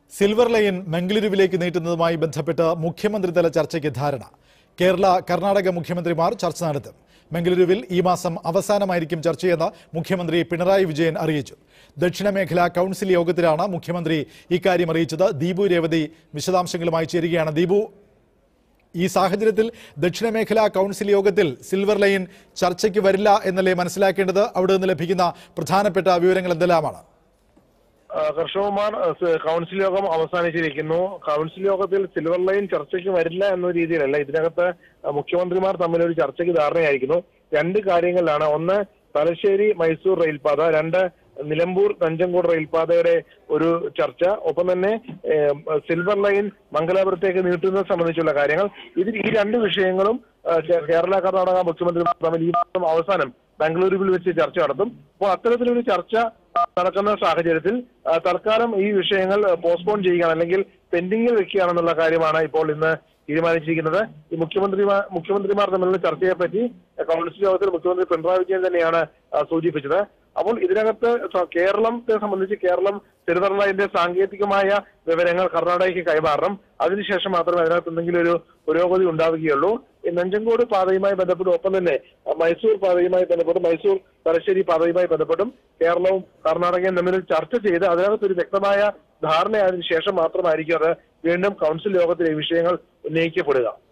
silver line മംഗളൂരുവിലേക്ക് നീട്ടുന്നതുമായി ബന്ധപ്പെട്ട് മുഖ്യമന്ത്രിതല ചർച്ചയ്ക്ക് ധാരണ കേരള കർണാടക മുഖ്യമന്ത്രിമാർ ചർച്ച നടത്തും മംഗളൂരുവിൽ ഈ മാസം അവസാനമായിരിക്കും ചർച്ചയെന്ന് മുഖ്യമന്ത്രി പിണറായി വിജയൻ അറിയിച്ചു ദക്ഷിണ മേഖലാ കൌൺസിൽ യോഗത്തിലാണ് മുഖ്യമന്ത്രി ഇക്കാര്യം അറിയിച്ചത് ദീപു രേവതി വിശദാംശങ്ങളുമായി ചേരുകയാണ് ദീപു ഈ സാഹചര്യത്തിൽ ദക്ഷിണ മേഖലാ കൌൺസിൽ യോഗത്തിൽ സിൽവർ ലൈൻ ചർച്ചയ്ക്ക് വരില്ല എന്നല്ലേ മനസ്സിലാക്കേണ്ടത് അവിടെ നിന്ന് ലഭിക്കുന്ന പ്രധാനപ്പെട്ട വിവരങ്ങൾ എന്തെല്ലാമാണ് ആ, കർഷകകുമാർ ആ, സ് കൗൺസിൽ യോഗം അവസാനിച്ചിരിക്കുന്നു കൗൺസിൽ യോഗത്തിൽ സിൽവർ ലൈൻ ചർച്ചയ്ക്ക് വരില്ല എന്ന രീതിയിലല്ല ഇതിനകത്ത് ആ, മുഖ്യമന്ത്രിമാർ തമ്മിൽ ഒരു ചർച്ചയ്ക്ക് ധാരണയായിരിക്കുന്നു രണ്ട് കാര്യങ്ങളിലാണ് ഒന്ന് തലശ്ശേരി മൈസൂർ റെയിൽപാത രണ്ട് നിലമ്പൂർ നഞ്ചങ്കോട് റെയിൽപാതയുടെ ഒരു ചർച്ച ഒപ്പം തന്നെ ഏം, സിൽവർ ലൈൻ മംഗലാപുരത്തേക്ക് നീട്ടുന്നത് സംബന്ധിച്ചുള്ള കാര്യങ്ങൾ ഇതിൽ ഈ രണ്ട് വിഷയങ്ങളും ആ, കേ- കേരള കർണാടക മുഖ്യമന്ത്രിമാർ തമ്മിൽ ഈ മാസം അവസാനം ബാംഗ്ലൂരുവിൽ വെച്ച് ചർച്ച നടത്തും അപ്പോൾ അത്തരത്തിലൊരു ചർച്ച ആ, നടക്കുന്ന സാഹചര്യത്തിൽ ആ, തൽക്കാലം ഈ വിഷയങ്ങൾ പോസ്റ്റ്പോൺ ചെയ്യുകയാണ് അല്ലെങ്കിൽ പെൻഡിങ്ങിൽ വെക്കുകയാണെന്നുള്ള കാര്യമാണ് ഇപ്പോൾ ഇന്ന് തീരുമാനിച്ചിരിക്കുന്നത് ഈ മുഖ്യമന്ത്രിമാർ മുഖ്യമന്ത്രിമാർ തമ്മിലുള്ള ചർച്ചയെപ്പറ്റി കൗൺസിൽ യോഗത്തിൽ മുഖ്യമന്ത്രി പിണറായി വിജയൻ തന്നെയാണ് ആ, സൂചിപ്പിച്ചത് അപ്പോൾ ഇതിനകത്ത് സ- കേരളത്തെ സംബന്ധിച്ച് കേരളം തിരുവനന്തപുരത്തിന്റെ സാങ്കേതികമായ വിവരങ്ങൾ കർണാടകയ്ക്ക് കൈമാറണം അതിനുശേഷം മാത്രമേ അതിനകത്ത് എന്തെങ്കിലും ഒരു പുരോഗതി ഉണ്ടാവുകയുള്ളൂ ഈ നെഞ്ചങ്കോട് പാതയുമായി ബന്ധപ്പെട്ട് ഒപ്പം തന്നെ അഹ് മൈസൂർ പാതയുമായി ബന്ധപ്പെട്ടും മൈസൂർ തലശ്ശേരി പാതയുമായി ബന്ധപ്പെട്ടും കേരളവും കർണാടകയും തമ്മിൽ ചർച്ച ചെയ്ത് അതിനകത്ത് ഒരു വ്യക്തമായ ധാരണയായതിനു ശേഷം മാത്രമായിരിക്കും അത് വീണ്ടും കൗൺസിൽ യോഗത്തിൽ ഈ വിഷയങ്ങൾ ഉന്നയിക്കപ്പെടുക